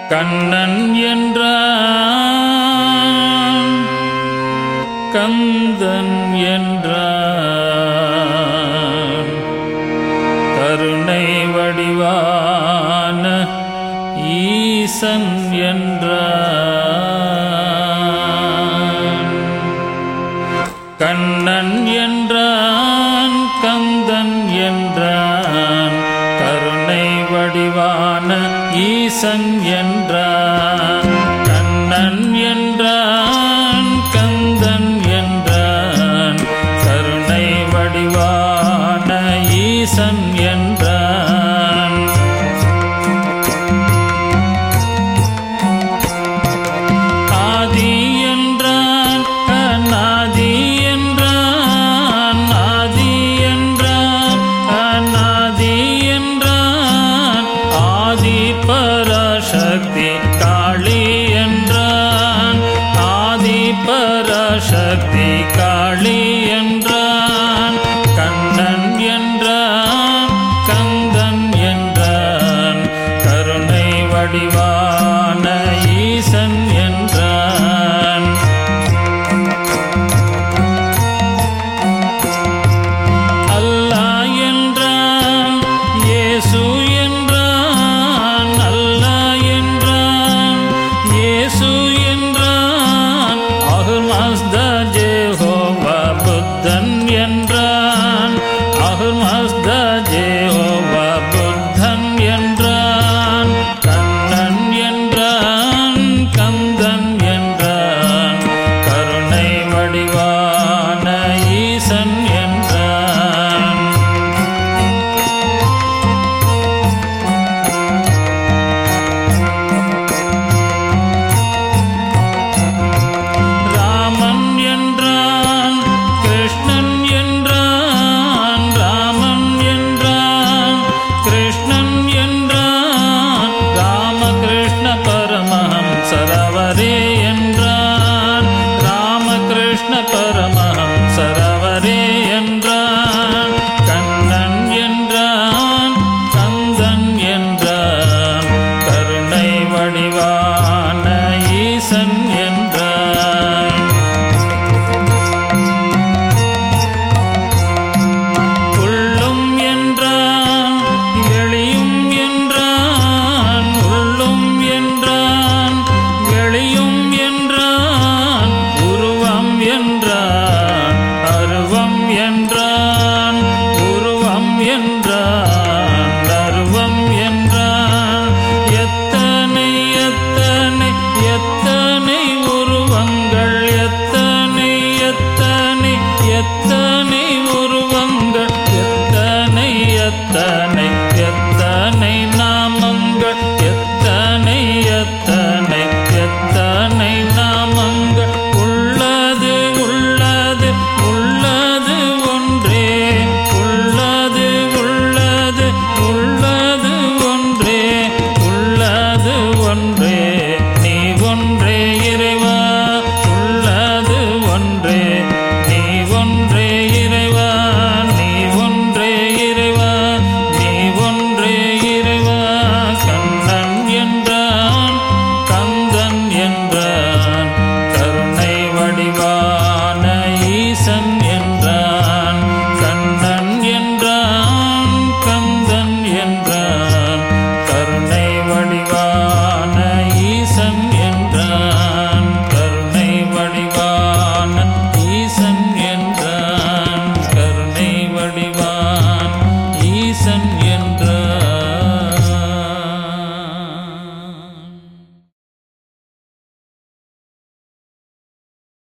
கண்ணன் என்றான் கந்தன் என்றான் கருணை வடிவான ஈசன் என்றான் கண்ணன் என்றான் கந்தன் என்றான் கருணை வடிவான ஈசன் என்றான் கண்ணன் என்றான் கந்தன் என்றான் கருணை வடிவான ஈசன் என்றான் ஆதி என்றான் அநாதி என்றான் ஆதி என்றான் அநாதி என்றான் ஆதி பராசக்தி காளி என்றான் ஆதி பராசக்தி காளி என்றான் கண்ணன் என்றான் கந்தன் என்றான் கருணை வடிவான ஈசன் என்றான் அல்லாஹ் என்றான் இயேசு என்றான் அல்லாஹ் என்றான் இயேசு என்றான் அஹ்மஸ்த ஜெஹோவா புத்தன் என்றான் அஹ்மஸ்த ஜெஹோவா புத்தன் என்றான் கண்ணன் என்றான் கந்தன் என்றான் கருணை வடிவான ஈசன் என்றான் ராமன் என்றான் கிருஷ்ணன் என்றான் ராமன் என்றான் கிருஷ்ணன் என்றான் ராமகிருஷ்ண பரமஹம்சரவரே என்றான் ராமகிருஷ்ண பரம